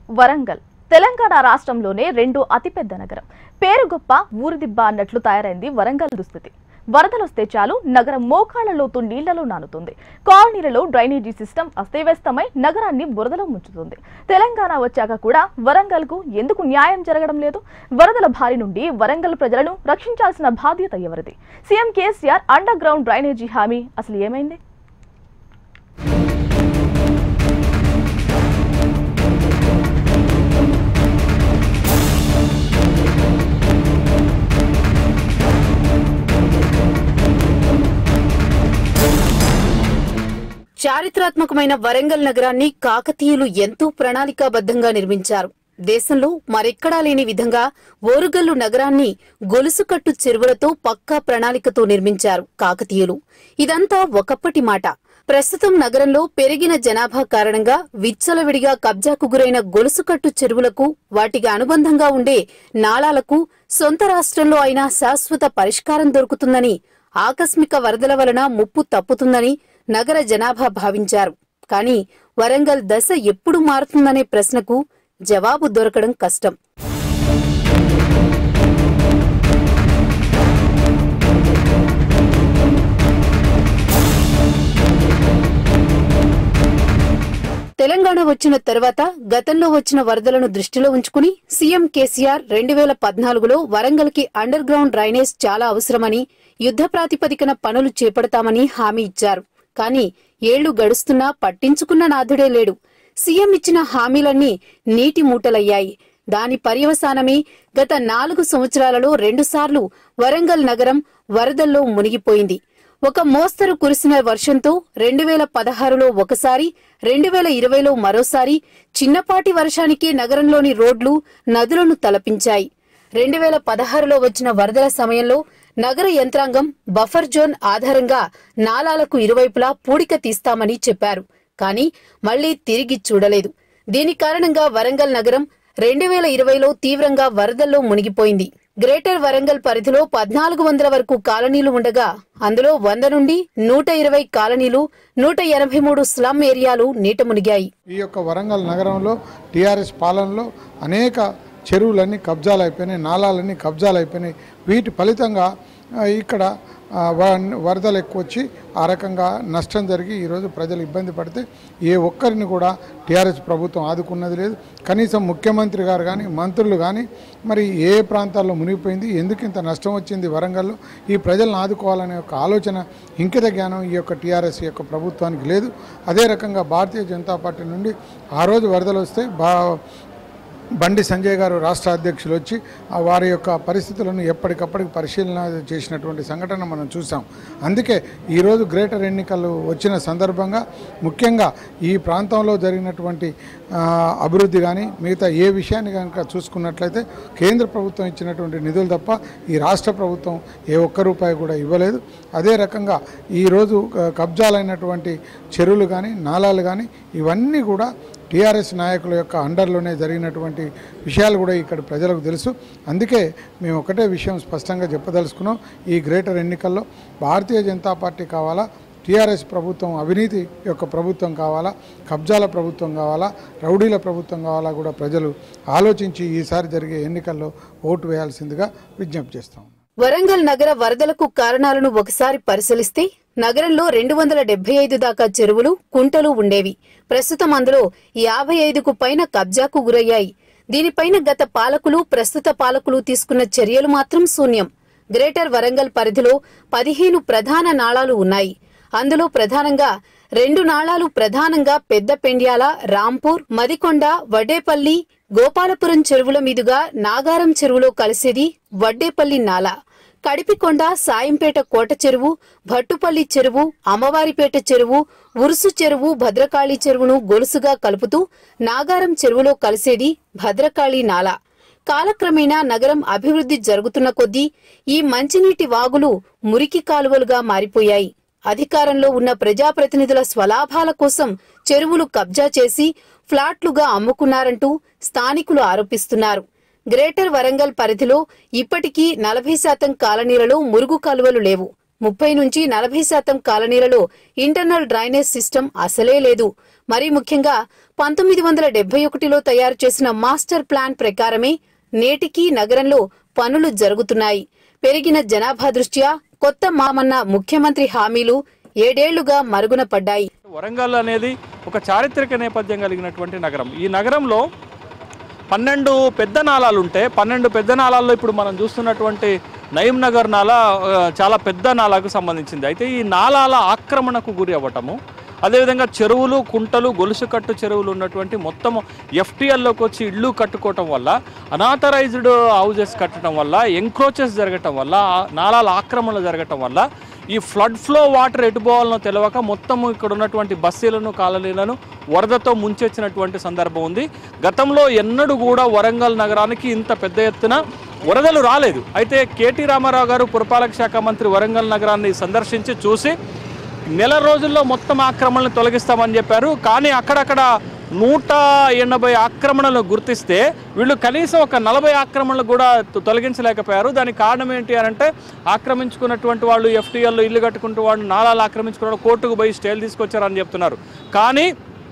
వరంగల్ తెలంగాణ రాష్ట్రంలోనే రెండు అతిపెద్ద నగరం పేరు గొప్ప ఊరిదిబ్బ అన్నట్లు తయారైంది వరంగల్ దుస్థితి వరదలొస్తే చాలు నగరం మోకాళ్ల లోతు నీళ్లలో నానుతుంది కాలనీలలో డ్రైనేజీ సిస్టమ్ అస్తవ్యస్తమై నగరాన్ని బురదలో ముంచుతుంది తెలంగాణ వచ్చాక కూడా వరంగల్ కు ఎందుకు న్యాయం జరగడం లేదు వరదల బారి నుండి వరంగల్ ప్రజలను రక్షించాల్సిన బాధ్యత ఎవరిది CM KCR underground drainage హామీ అసలు ఏమైంది చారిత్రాత్మకమైన వరంగల్ నగరాన్ని కాకతీయులు ఎంతో ప్రణాళికాబద్ధంగా నిర్మించారు దేశంలో మరెక్కడా లేని విధంగా ఓరుగల్లు నగరాన్ని గొలుసుకట్టు చెరువులతో పక్కా ప్రణాళికతో నిర్మించారు కాకతీయులు ఇదంతా ఒకప్పటి మాట ప్రస్తుతం నగరంలో పెరిగిన జనాభా కారణంగా విచ్చలవిడిగా కబ్జాకు గురైన గొలుసుకట్టు చెరువులకు వాటికి అనుబంధంగా ఉండే నాళాలకు సొంత రాష్ట్రంలో అయినా శాశ్వత పరిష్కారం దొరుకుతుందని ఆకస్మిక వరదల వలన ముప్పు తప్పుతుందని నగర జనాభా భావించారు కానీ వరంగల్ దశ ఎప్పుడు మారుతుందనే ప్రశ్నకు జవాబు దొరకడం కష్టం తెలంగాణ వచ్చిన తర్వాత గతంలో వచ్చిన వరదలను దృష్టిలో ఉంచుకుని సీఎం కేసీఆర్ రెండు వేల పద్నాలుగులో వరంగల్ కి అండర్ గ్రౌండ్ డ్రైనేజ్ చాలా అవసరమని యుద్ధ ప్రాతిపదికన పనులు చేపడతామని హామీ ఇచ్చారు కానీ ఏళ్లు గడుస్తున్నా పట్టించుకున్న నాథుడే లేడు సీఎం ఇచ్చిన హామీలన్నీ నీటి మూటలయ్యాయి దాని పర్యవసానమే గత నాలుగు సంవత్సరాలలో రెండుసార్లు వరంగల్ నగరం వరదల్లో మునిగిపోయింది ఒక మోస్తరు కురిసిన వర్షంతో రెండు వేల పదహారులో ఒకసారి రెండు వేల ఇరవైలో మరోసారి చిన్నపాటి వర్షానికే నగరంలోని రోడ్లు నదులను తలపించాయి రెండు వేల పదహారులో వచ్చిన వరదల సమయంలో నగర యంత్రాంగం బఫర్ జోన్ ఆధారంగా నాలాలకు ఇరువైపులా పూడిక తీస్తామని చెప్పారు కానీ మళ్లీ తిరిగి చూడలేదు దీని కారణంగా వరంగల్ నగరం రెండు వేల ఇరవైలో తీవ్రంగా వరదల్లో మునిగిపోయింది గ్రేటర్ వరంగల్ పరిధిలో పద్నాలుగు వందల వరకు కాలనీలు ఉండగా అందులో వంద నుండి నూట ఇరవై కాలనీలు నూట ఎనభై మూడు స్లమ్ ఏరియాలు నీట మునిగాయి ఈ యొక్క వరంగల్ నగరంలో టీఆర్ఎస్ పాలనలో అనేక చెరువులన్నీ కబ్జాలు అయిపోయినాయి నాలాలన్నీ కబ్జాలు అయిపోయినాయి వీటి ఫలితంగా ఆ, ఇక్కడ ఆ, వ- వరదలు ఎక్కువ వచ్చి ఆ రకంగా నష్టం జరిగి ఈరోజు ప్రజలు ఇబ్బంది పడితే ఏ ఒక్కరిని కూడా టీఆర్ఎస్ ప్రభుత్వం ఆదుకున్నది లేదు కనీసం ముఖ్యమంత్రి గారు కానీ మంత్రులు కానీ మరి ఏ ప్రాంతాల్లో మునిగిపోయింది ఎందుకు ఇంత నష్టం వచ్చింది వరంగల్లో ఈ ప్రజలను ఆదుకోవాలనే ఒక ఆలోచన ఇంకిత జ్ఞానం ఈ యొక్క టీఆర్ఎస్ యొక్క ప్రభుత్వానికి లేదు అదే రకంగా భారతీయ జనతా పార్టీ నుండి ఆ రోజు వరదలు వస్తే బా బండి సంజయ్ గారు రాష్ట్ర అధ్యక్షులు వచ్చి ఆ వారి యొక్క పరిస్థితులను ఎప్పటికప్పటికి పరిశీలన చేసినటువంటి సంఘటన మనం చూసాం అందుకే ఈరోజు గ్రేటర్ ఎన్నికలు వచ్చిన సందర్భంగా ముఖ్యంగా ఈ ప్రాంతంలో జరిగినటువంటి ఆ, అభివృద్ధి కానీ మిగతా ఏ విషయాన్ని కనుక చూసుకున్నట్లయితే కేంద్ర ప్రభుత్వం ఇచ్చినటువంటి నిధులు తప్ప ఈ రాష్ట్ర ప్రభుత్వం ఏ ఒక్క రూపాయి కూడా ఇవ్వలేదు అదే రకంగా ఈరోజు ఆ, కబ్జాలైనటువంటి చెరువులు కానీ నాలాలు కానీ ఇవన్నీ కూడా టీఆర్ఎస్ నాయకుల యొక్క అండర్లోనే జరిగినటువంటి విషయాలు కూడా ఇక్కడ ప్రజలకు తెలుసు అందుకే మేము ఒకటే విషయం స్పష్టంగా చెప్పదలుచుకున్నాం ఈ గ్రేటర్ ఎన్నికల్లో భారతీయ జనతా పార్టీ కావాలా టీఆర్ఎస్ ప్రభుత్వం అవినీతి యొక్క ప్రభుత్వం కావాలా కబ్జాల ప్రభుత్వం కావాలా రౌడీల ప్రభుత్వం కావాలా కూడా ప్రజలు ఆలోచించి ఈసారి జరిగే ఎన్నికల్లో ఓటు వేయాల్సిందిగా విజ్ఞప్తి చేస్తాం వరంగల్ నగర వరదలకు కారణాలను ఒకసారి పరిశీలిస్తే నగరంలో రెండు వందల డెబ్బై ఐదు దాకా చెరువులు కుంటలు ఉండేవి ప్రస్తుతం అందులో యాభై ఐదుకు పైన కబ్జాకు గురయ్యాయి దీనిపైన గత పాలకులు ప్రస్తుత పాలకులు తీసుకున్న చర్యలు మాత్రం శూన్యం గ్రేటర్ వరంగల్ పరిధిలో పదిహేను ప్రధాన నాళాలు ఉన్నాయి అందులో ప్రధానంగా రెండు నాళాలు ప్రధానంగా పెద్ద పెండ్యాల రాంపూర్ మదికొండ వడ్డేపల్లి గోపాలపురం చెరువుల మీదుగా నాగారం చెరువులో కలిసేది వడ్డేపల్లి నాలా కడిపికొండ సాయంపేట కోట చెరువు భట్టుపల్లి చెరువు అమ్మవారిపేట చెరువు ఉరుసు చెరువు భద్రకాళి చెరువును గొలుసుగా కలుపుతూ నాగారం చెరువులో కలిసేది భద్రకాళి నాలా కాలక్రమేణా నగరం అభివృద్ధి జరుగుతున్న కొద్దీ ఈ మంచినీటి వాగులు మురికి కాలువలుగా మారిపోయాయి అధికారంలో ఉన్న ప్రజాప్రతినిధుల స్వలాభాల కోసం చెరువులు కబ్జా చేసి ఫ్లాట్లుగా అమ్ముకున్నారంటూ స్థానికులు ఆరోపిస్తున్నారు గ్రేటర్ వరంగల్ పరిధిలో ఇప్పటికీ నలభై శాతం కాలనీలలో మురుగు కాలువలు లేవు ముప్పై నుంచి నలభై శాతం కాలనీలలో ఇంటర్నల్ డ్రైనేజ్ సిస్టమ్ అసలే లేదు మరీ ముఖ్యంగా పంతొమ్మిది వందల డెబ్బై ఒకటిలో తయారు చేసిన మాస్టర్ ప్లాన్ ప్రకారమే నేటికీ నగరంలో పనులు జరుగుతున్నాయి పెరిగిన జనాభా దృష్ట్యా కొత్త మామన్న ముఖ్యమంత్రి హామీలు ఏడేళ్లుగా మరుగున పడ్డాయి వరంగల్ అనేది ఒక చారిత్రక నేపథ్యం కలిగినటువంటి నగరం ఈ నగరంలో పన్నెండు పెద్ద నాలాలు ఉంటే పన్నెండు పెద్ద నాలాల్లో ఇప్పుడు మనం చూస్తున్నటువంటి నయీం నగర్ నాలా ఆ, చాలా పెద్ద నాలాకు సంబంధించింది అయితే ఈ నాలాల ఆక్రమణకు గురి అవ్వటము అదేవిధంగా చెరువులు కుంటలు గొలుసు కట్టు చెరువులు ఉన్నటువంటి మొత్తం ఎఫ్టీఎల్లోకి వచ్చి ఇళ్ళు కట్టుకోవటం వల్ల అనాథరైజ్డ్ హౌజెస్ కట్టడం వల్ల ఎంక్రోచెస్ జరగటం వల్ల ఆ నాలాల ఆక్రమణలు జరగటం వల్ల ఈ ఫ్లడ్ ఫ్లో వాటర్ ఎటు పోవాలనో తెలియక మొత్తం ఇక్కడ ఉన్నటువంటి బస్సీలను కాలనీలను వరదతో ముంచెచ్చినటువంటి సందర్భం ఉంది గతంలో ఎన్నడూ కూడా వరంగల్ నగరానికి ఇంత పెద్ద ఎత్తున వరదలు రాలేదు అయితే కేటీ రామారావు గారు పురపాలక శాఖ మంత్రి వరంగల్ నగరాన్ని సందర్శించి చూసి నెల రోజుల్లో మొత్తం ఆక్రమణలు తొలగిస్తామని చెప్పారు కానీ అక్కడక్కడ నూట ఎనభై ఆక్రమణలు గుర్తిస్తే వీళ్ళు కనీసం ఒక నలభై ఆక్రమణలు కూడా తొ- తొలగించలేకపోయారు దానికి కారణం ఏంటి అని అంటే ఆక్రమించుకున్నటువంటి వాళ్ళు ఎఫ్టీఎల్లో ఇల్లు కట్టుకుంటూ వాళ్ళు నాలాలు ఆక్రమించుకున్న వాళ్ళు కోర్టుకు పోయి స్టేలు తీసుకొచ్చారని చెప్తున్నారు కానీ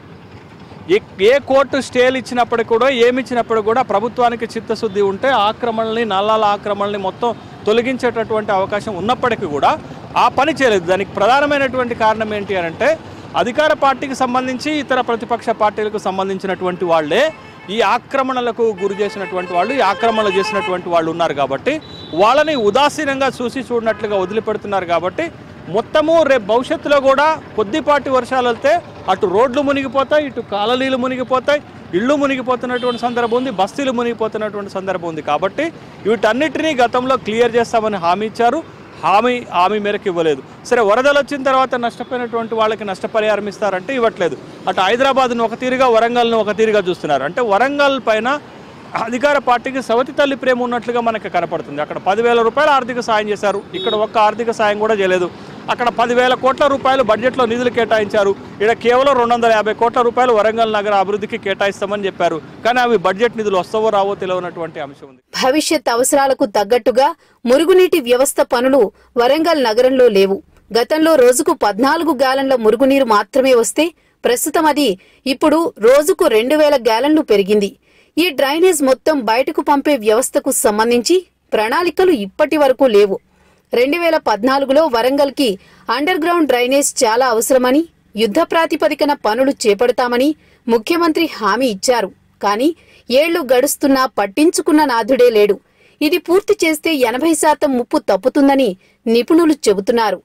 ఏ ఏ కోర్టు స్టేలు ఇచ్చినప్పటికి కూడా ఏమి ఇచ్చినప్పుడు కూడా ప్రభుత్వానికి చిత్తశుద్ధి ఉంటే ఆక్రమణల్ని నల్లాల ఆక్రమణల్ని మొత్తం తొలగించేటటువంటి అవకాశం ఉన్నప్పటికీ కూడా ఆ పని చేయలేదు దానికి ప్రధానమైనటువంటి కారణం ఏంటి అని అంటే అధికార పార్టీకి సంబంధించి ఇతర ప్రతిపక్ష పార్టీలకు సంబంధించినటువంటి వాళ్ళే ఈ ఆక్రమణలకు గురి చేసినటువంటి వాళ్ళు ఈ ఆక్రమణలు చేసినటువంటి వాళ్ళు ఉన్నారు కాబట్టి వాళ్ళని ఉదాసీనంగా చూసి చూడనట్లుగా వదిలిపెడుతున్నారు కాబట్టి మొత్తము రేపు భవిష్యత్తులో కూడా కొద్దిపాటి వర్షాలు వెళ్తే అటు రోడ్లు మునిగిపోతాయి ఇటు కాలనీలు మునిగిపోతాయి ఇళ్ళు మునిగిపోతున్నటువంటి సందర్భం ఉంది బస్తీలు మునిగిపోతున్నటువంటి సందర్భం ఉంది కాబట్టి వీటన్నిటినీ గతంలో క్లియర్ చేస్తామని హామీ ఇచ్చారు హామీ హామీ మేరకు ఇవ్వలేదు సరే వరదలు వచ్చిన తర్వాత నష్టపోయినటువంటి వాళ్ళకి నష్టపరిహారం ఇస్తారంటే ఇవ్వట్లేదు అటు హైదరాబాద్ను ఒక తీరుగా వరంగల్ను ఒక తీరుగా చూస్తున్నారు అంటే వరంగల్ పైన అధికార పార్టీకి సవతి తల్లి ప్రేమ ఉన్నట్లుగా మనకు కనపడుతుంది అక్కడ పదివేల రూపాయలు ఆర్థిక సాయం చేశారు ఇక్కడ ఒక్క ఆర్థిక సాయం కూడా చేయలేదు అక్కడ పదివేల కోట్ల రూపాయలు బడ్జెట్లో నిధులు కేటాయించారు ఇక్కడ కేవలం రెండు వందల యాభై కోట్ల రూపాయలు వరంగల్ నగర అభివృద్ధికి కేటాయిస్తామని చెప్పారు కానీ అవి బడ్జెట్ నిధులు వస్తావో రావో తెలియనటువంటి అంశం ఉంది భవిష్యత్ అవసరాలకు తగ్గట్టుగా మురుగునీటి వ్యవస్థ పనులు వరంగల్ నగరంలో లేవు గతంలో రోజుకు పద్నాలుగు గ్యాలన్ల మురుగునీరు మాత్రమే వస్తే ప్రస్తుతం అది ఇప్పుడు రోజుకు రెండు వేల గ్యాలన్లు పెరిగింది ఈ డ్రైనేజ్ మొత్తం బయటకు పంపే వ్యవస్థకు సంబంధించి ప్రణాళికలు ఇప్పటి వరకు లేవు రెండు వేల పద్నాలుగులో వరంగల్కి అండర్ గ్రౌండ్ డ్రైనేజ్ చాలా అవసరమని యుద్ధ ప్రాతిపదికన పనులు చేపడతామని ముఖ్యమంత్రి హామీ ఇచ్చారు కానీ ఏళ్లు గడుస్తున్నా పట్టించుకున్న నాథుడే లేడు ఇది పూర్తి చేస్తే ఎనభై శాతం ముప్పు తప్పుతుందని నిపుణులు చెబుతున్నారు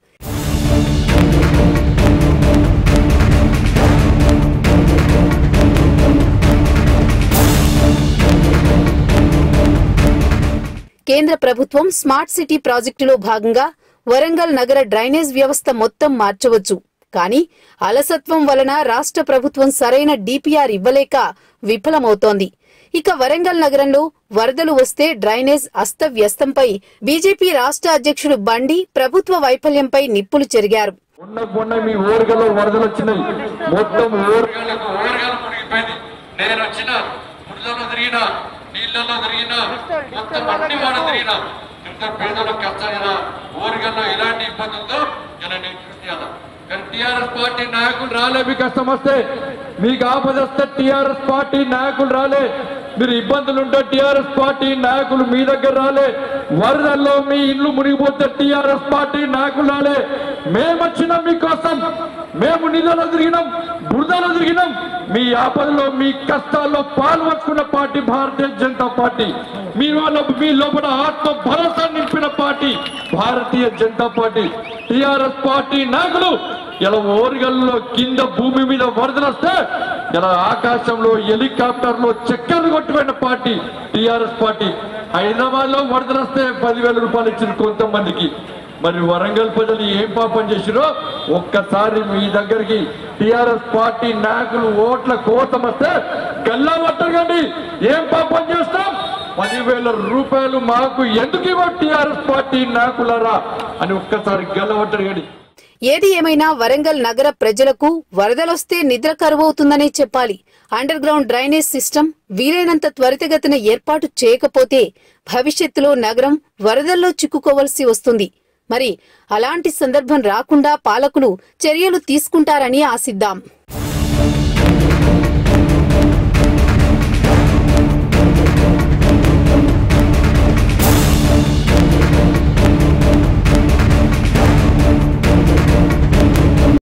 కేంద్ర ప్రభుత్వం స్మార్ట్ సిటీ ప్రాజెక్టులో భాగంగా వరంగల్ నగర డ్రైనేజ్ వ్యవస్థ మొత్తం మార్చవచ్చు కానీ అలసత్వం వలన రాష్ట్ర ప్రభుత్వం సరైన డిపిఆర్ ఇవ్వలేక విఫలమవుతోంది ఇక వరంగల్ నగరంలో వరదలు వస్తే డ్రైనేజ్ అస్తవ్యస్తంపై బీజేపీ రాష్ట్ర అధ్యక్షుడు బండి ప్రభుత్వ వైఫల్యంపై నిప్పులు చెరిగారు ఉన్న మొన్న మీ ఊరికలో వరదలు వచ్చినాయి మొత్తం ఊరు ఊరగాళ్ళకు ఊరగాలు మునిగిపోయింది నేను వచ్చిన బురదలో తిరిగిన నీళ్ళలో తిరిగిన మొత్తం అన్ని వాడ తిరిగిన ఎంత పేదలకు కష్టమైన ఊరగాల్లో ఎలాంటి ఇబ్బంది ఉందో ఇలా నేను చూసేయాలి కానీ టిఆర్ఎస్ పార్టీ నాయకులు రాలే మీకు కష్టం వస్తే మీకు ఆపద వస్తే టిఆర్ఎస్ పార్టీ నాయకులు రాలే మీరు ఇబ్బందులు ఉంటే టిఆర్ఎస్ పార్టీ నాయకులు మీ దగ్గర రాలే వరదల్లో మీ ఇల్లు మునిగిపోతే టిఆర్ఎస్ పార్టీ నాయకులు రాలే మేము వచ్చినాం మీకోసం మేము నిధులు తిరిగినాం బురదలో తిరిగినాం మీ ఆపదలో మీ కష్టాల్లో పాల్పంచుకున్న పార్టీ భారతీయ జనతా పార్టీ మీ వాళ్ళ మీ లోపల ఆత్మ భరోసా నింపిన party Bharatiya Janata party TRS party నాయకులు ఇలా ఓరిగల్లో కింద భూమి మీద వరదలు వస్తే ఇలా ఆకాశంలో హెలికాప్టర్ లో చక్కర్లు కొట్టుకున్న పార్టీ టిఆర్ఎస్ పార్టీ హైదరాబాద్ లో వరదలు వస్తే పదివేల రూపాయలు ఇచ్చిన కొంతమందికి మరి వరంగల్ ప్రజలు ఏం పాపం చేసిరో ఒక్కసారి మీ దగ్గరికి టిఆర్ఎస్ పార్టీ నాయకులు ఓట్ల కోసం వస్తే గల్లా పట్టకండి ఏం పాపం చేస్తాం పదివేల రూపాయలు మాకు ఎందుకు ఇవ్వ టిఆర్ఎస్ పార్టీ నాయకులరా అని ఒక్కసారి గల్లవట్టడిగండి ఏది ఏమైనా వరంగల్ నగర ప్రజలకు వరదలొస్తే నిద్ర కరువవుతుందనే చెప్పాలి అండర్ గ్రౌండ్ డ్రైనేజ్ సిస్టమ్ వీలైనంత త్వరితగతిన ఏర్పాటు చేయకపోతే భవిష్యత్తులో నగరం వరదల్లో చిక్కుకోవలసి వస్తుంది మరి అలాంటి సందర్భం రాకుండా పాలకులు చర్యలు తీసుకుంటారని ఆశిద్దాం